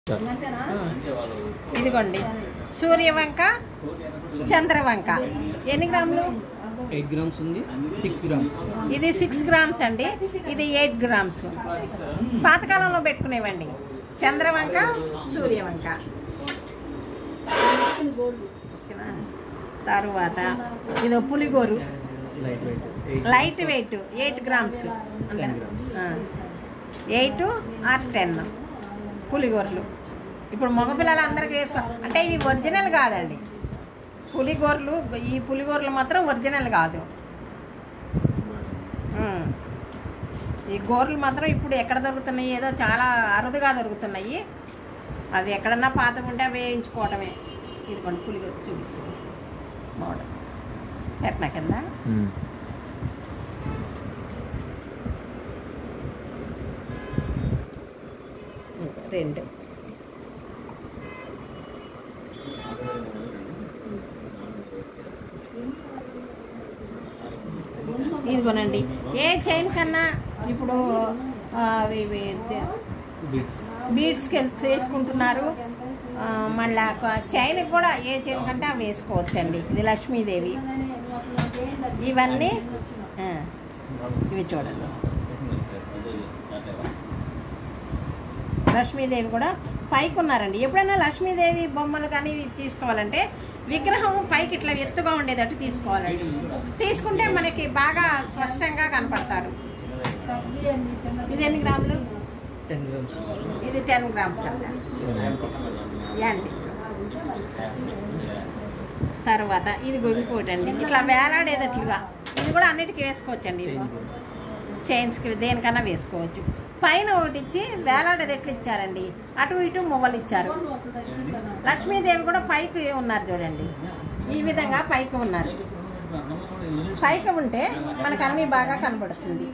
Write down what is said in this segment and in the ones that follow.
ఇదిగోండి సూర్యవంక చంద్రవంక ఎన్ని గ్రాములు ఎయిట్ గ్రామ్స్ ఉంది సిక్స్ గ్రామ్స్ ఇది సిక్స్ గ్రామ్స్ అండి ఇది ఎయిట్ గ్రామ్స్ పాతకాలంలో పెట్టుకునేవండి చంద్రవంక సూర్యవంక ఓకేనా? తరువాత ఇది పులిగోరు light weight eight light weight eight grams Ten grams. Eight or ten పులిగోరలు ఇప్పుడు మగపిల్లలు అందరికీ వేసుకో అంటే ఇవి ఒరిజినల్ కాదండి పులిగోరలు ఈ పులిగోరలు మాత్రం ఒరిజినల్ కాదు ఉమ్. ఈ గోర్లు మాత్రం ఇప్పుడు ఎక్కడ దొరుకుతున్నాయి ఏదో చాలా అరుదుగా దొరుకుతున్నాయి అవి ఎక్కడన్నా పాత ఉంటే అవి వేయించుకోవటమే ఇదిగోండి పులిగోర చూపించింది మోడల్ ఎట్నా కింద ఇంకా రెండు ఇదిగోనండి ఏ చైన్ కన్నా ఇప్పుడు ఆ, ఇవి- ఇవి ద- బీట్స్ బీడ్స్కి వేసుకుంటున్నారు ఆ, మళ్ళా ఒక చైన్ కూడా ఏ చైన్ కంటే అవి వేసుకోవచ్చండి ఇది లక్ష్మీదేవి ఇవన్నీ ఆ, ఇవి చూడండి లక్ష్మీదేవి కూడా పైకి ఉన్నారండి ఎప్పుడైనా లక్ష్మీదేవి బొమ్మలు కానీ ఇవి తీసుకోవాలంటే విగ్రహం పైకి ఇట్లా ఎత్తుగా ఉండేటట్టు తీసుకోవాలండి తీసుకుంటే మనకి బాగా స్పష్టంగా కనపడతారు ఇది ఎన్ని గ్రాములు టెన్ గ్రామ్స్ ఇది టెన్ గ్రామ్స్ అంట యాంటీ తర్వాత ఇది ఇంకోటి అండి ఇట్లా వేలాడేటట్లుగా ఇది కూడా అన్నిటికీ వేసుకోవచ్చండి ఇది. చైన్స్కి దేనికన్నా వేసుకోవచ్చు పైన ఒకటి ఇచ్చి వేలాడేది ఎట్లు ఇచ్చారండి అటు ఇటు మువ్వలు ఇచ్చారు లక్ష్మీదేవి కూడా పైకి ఉన్నారు చూడండి ఈ విధంగా పైకి ఉన్నారు పైకి ఉంటే మనకు అన్నీ బాగా కనబడుతుంది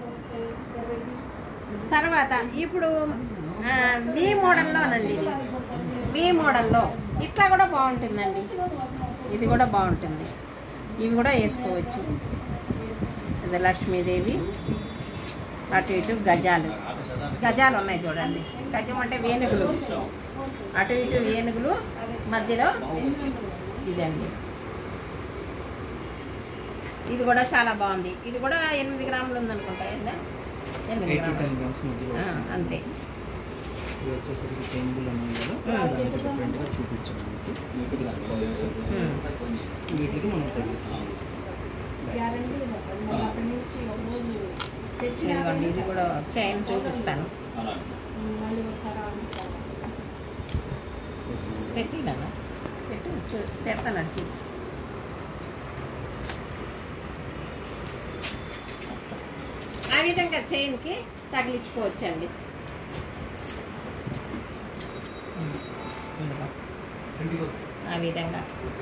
తర్వాత ఇప్పుడు ఆ, వి మోడల్లోనండి ఇది వి మోడల్లో ఇట్లా కూడా బాగుంటుందండి ఇది కూడా బాగుంటుంది ఇవి కూడా వేసుకోవచ్చు ఇది లక్ష్మీదేవి అటు ఇటు గజాలు గజాలు ఉన్నాయి చూడండి గజం అంటే వేణుగులు అటు ఇటు వేణుగులు మధ్యలో ఇదండి ఇది కూడా చాలా బాగుంది ఇది కూడా ఎనిమిది గ్రాములు ఉందనుకుంటా ఏందా ఎనిమిది ఎయిట్ టు గ్రాములు టెన్ గ్రామ్స్ మధ్యలో ఆ, వస్తుంది. అంతే ఇది వచ్చేసరికి చైన్బుల్ అన్నాం కదా Hmm. దానికి డిఫరెంట్గా చూపించాము మీకు ఇలా colours. ఉమ్. వీటికి మనం తగ్గించాము ఇదిగోండి ఇది కూడా చైన్ చూపిస్తాను పెట్టి కదా పెట్టి చూ పెడతాను అది చూడు ఆ విధంగా చైన్కి తగిలించుకోవచ్చండి ఇదిగో. ఆ విధంగా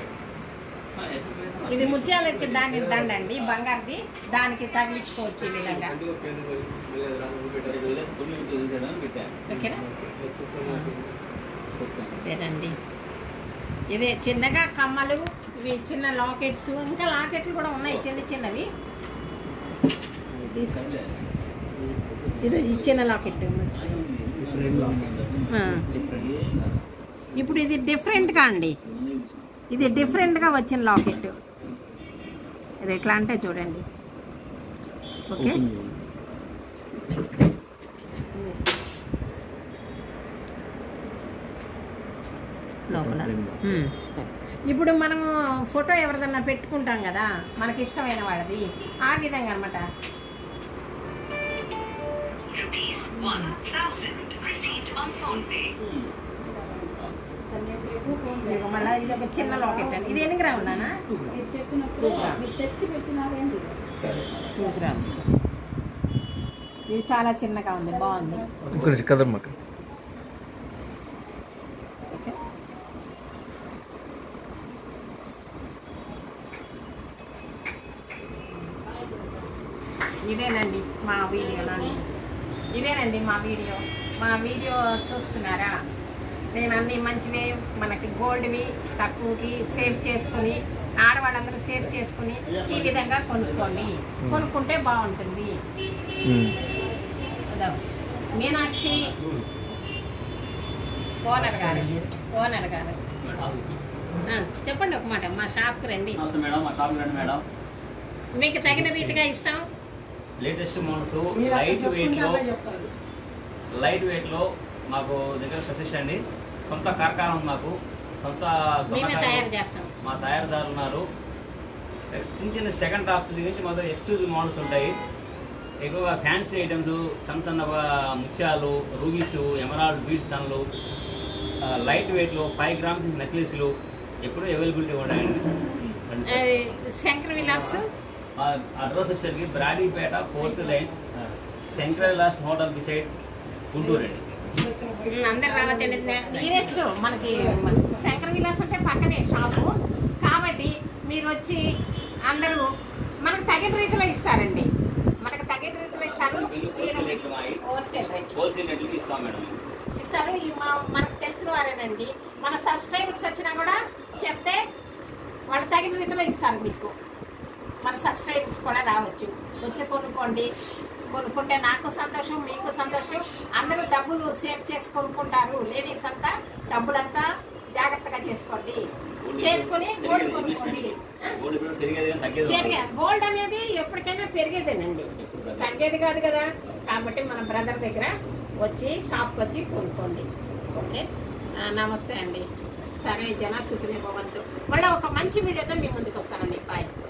ఇది ముత్యాలకి దాని దండండి బంగారుది దానికి తగిలించుకోవచ్చు ఈ విధంగా ఓకేనా ఇదేనండి ఇదే చిన్నగా కమ్మలు ఇవి చిన్న లాకెట్స్ ఇంకా లాకెట్లు కూడా ఉన్నాయి చిన్న చిన్నవి తీసుకో. ఇది ఈ చిన్న లాకెట్ మర్చిపోయాను. ఫ్రేమ్ లాక్ ఆ. డిఫరెంట్ ఇప్పుడు ఇది డిఫరెంట్గా అండి ఇది డిఫరెంట్గా వచ్చిన లాకెట్ ఇది ఎట్లా అంటే చూడండి ఓకే ఓపెన్ చేయండి లోపల Frame lock. ఉమ్. ఇప్పుడు మనము ఫోటో ఎవరిదన్నా పెట్టుకుంటాం కదా మనకి ఇష్టమైన వాళ్ళది ఆ విధంగా అనమాట Rupees 1000 received on phone pay. మీకు మళ్ళీ ఇది ఒక చిన్న లాకెట్ అండి ఇది ఎన్ని గ్రాములు నాన్న టూ గ్రామ్స్ ఇది చాలా చిన్నగా ఉంది బాగుంది ఇక్కడ కదమ్మా ఓకే ఇదేనండి మా వీడియో నాని ఇదేనండి మా వీడియో మా వీడియో చూస్తున్నారా నేను అన్ని మంచివే మనకి గోల్డ్వి తక్కువకి సేవ్ చేసుకుని ఆడవాళ్ళందరూ సేవ్ చేసుకుని ఈ విధంగా కొనుక్కోండి కొనుక్కుంటే బాగుంటుంది అదో మీనాక్షి ఓనర్ గారు ఓనర్ గారు ఆ, చెప్పండి ఒక మాట మా షాప్కి రండి నమస్తే మేడం మా షాప్ రండి మేడం మీకు తగిన రీతిగా ఇస్తాం లేటెస్ట్ మోడల్స్ లైట్ వెయిట్ లో లైట్ వెయిట్ లో మాకు దగ్గర సజెస్ట్ అండి సొంత కార్ఖానా ఉంది మాకు సొంత సొంత మేమే కార్ఖానా. తయారు చేస్తాం మా తయారీదారులు ఉన్నారు చిన్న చిన్న సెకండ్ టాప్స్ నుంచి మా దగ్గర ఎక్స్క్లూజివ్ మోడల్స్ ఉంటాయి ఎక్కువగా ఫ్యాన్సీ ఐటమ్స్ సన్న సన్న ఆ, ముత్యాలు రూబీస్ ఎమరాల్డ్ బీడ్స్ తనలు లైట్ వెయిట్లో ఫైవ్ గ్రామ్స్ నెక్లెస్లు ఎప్పుడూ అవైలబిలిటీ ఉన్నాయండి అది శంకర విలాస్ మా అడ్రస్ వచ్చేసరికి Brodipet fourth line Shankar Vilas hotel beside Guntur అండి ఉమ్, అందరు రావచ్చండి నియరెస్ట్ మనకి శంకర విలాస్ అంటే పక్కనే షాపు కాబట్టి మీరు వచ్చి అందరూ మనకు తగిన రీతిలో ఇస్తారండి మనకు తగిన రీతిలో ఇస్తారు బిల్లు హోల్సేల్ రేట్లు మావి. హోల్సేల్ రేట్ హోల్సేల్ రేట్లకి ఇస్తాం మేడం ఇస్తారు ఈ మా మనకు తెలిసిన వారేనండి మన సబ్స్క్రైబర్స్ వచ్చినా కూడా చెప్తే వాళ్ళు తగిన రీతిలో ఇస్తారు మీకు మన సబ్స్క్రైబర్స్ కూడా రావచ్చు వచ్చి కొనుక్కోండి కొనుక్కుంటే నాకు సంతోషం మీకు సంతోషం అందరూ డబ్బులు సేవ్ చేసి కొనుక్కుంటారు లేడీస్ అంతా డబ్బులంతా జాగ్రత్తగా చేసుకోండి చేసుకొని గోల్డ్ కొనుక్కోండి ఆ? గోల్డ్ ఇప్పుడు పెరిగేది కానీ తగ్గేది పెరిగే గోల్డ్ అనేది ఎప్పటికైనా పెరిగేదేనండి తగ్గేది కాదు కదా కాబట్టి మన బ్రదర్ దగ్గర వచ్చి షాప్కి వచ్చి కొనుక్కోండి ఓకే ఆ, నమస్తే అండి సరే జన సుఖిని భవంతు మళ్ళీ ఒక మంచి వీడియోతో మీ ముందుకు వస్తానండి బాయ్